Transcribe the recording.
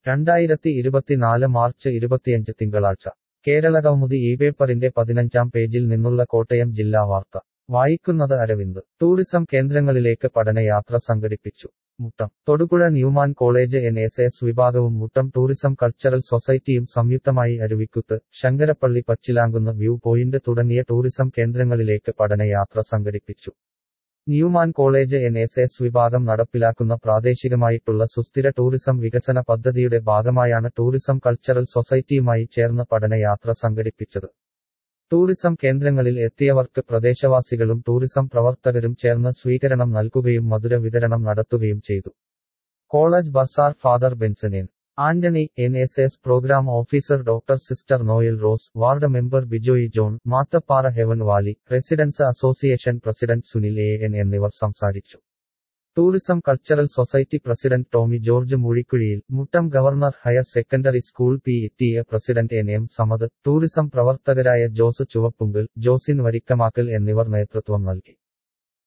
രണ്ടായിരത്തി ഇരുപത്തിനാല് മാർച്ച് ഇരുപത്തിയഞ്ച് തിങ്കളാഴ്ച കേരളകൗമുദി ഈ പേപ്പറിന്റെ പതിനഞ്ചാം പേജിൽ നിന്നുള്ള കോട്ടയം ജില്ലാ വാർത്ത വായിക്കുന്നത് അരവിന്ദ് ടൂറിസം കേന്ദ്രങ്ങളിലേക്ക് പഠനയാത്ര സംഘടിപ്പിച്ചു Muttom Thodupuzha Newman college N S S വിഭാഗവും മുട്ടം ടൂറിസം കൾച്ചറൽ സൊസൈറ്റിയും സംയുക്തമായി അരുവിക്കുത്ത് ശങ്കരപ്പള്ളി പച്ചിലാങ്കുന്ന് വ്യൂ പോയിന്റ് തുടങ്ങിയ ടൂറിസം കേന്ദ്രങ്ങളിലേക്ക് പഠനയാത്ര സംഘടിപ്പിച്ചു Newman college N S S വിഭാഗം നടപ്പിലാക്കുന്ന പ്രാദേശികമായിട്ടുള്ള സുസ്ഥിര ടൂറിസം വികസന പദ്ധതിയുടെ ഭാഗമായാണ് ടൂറിസം കൾച്ചറൽ സൊസൈറ്റിയുമായി ചേർന്ന് പഠനയാത്ര സംഘടിപ്പിച്ചത് ടൂറിസം കേന്ദ്രങ്ങളിൽ എത്തിയവർക്ക് പ്രദേശവാസികളും ടൂറിസം പ്രവർത്തകരും ചേർന്ന് സ്വീകരണം നൽകുകയും മധുര വിതരണം നടത്തുകയും ചെയ്തു കോളേജ് ബർസാർ ഫാദർ ബെൻസനേൻ Antony N S S programme officer doctor sister Noel Rose ward member Bijoy John Mathappara heaven valley residence association president Sunil A N എന്നിവർ സംസാരിച്ചു tourism cultural society president Tomy George Moozhikkuzhiyil Muttom government higher secondary school P T A president N M Samad tourism പ്രവർത്തകരായ Jose ചുവപ്പുങ്കൽ Josin വരിക്കമാക്കൽ എന്നിവർ നേതൃത്വം നൽകി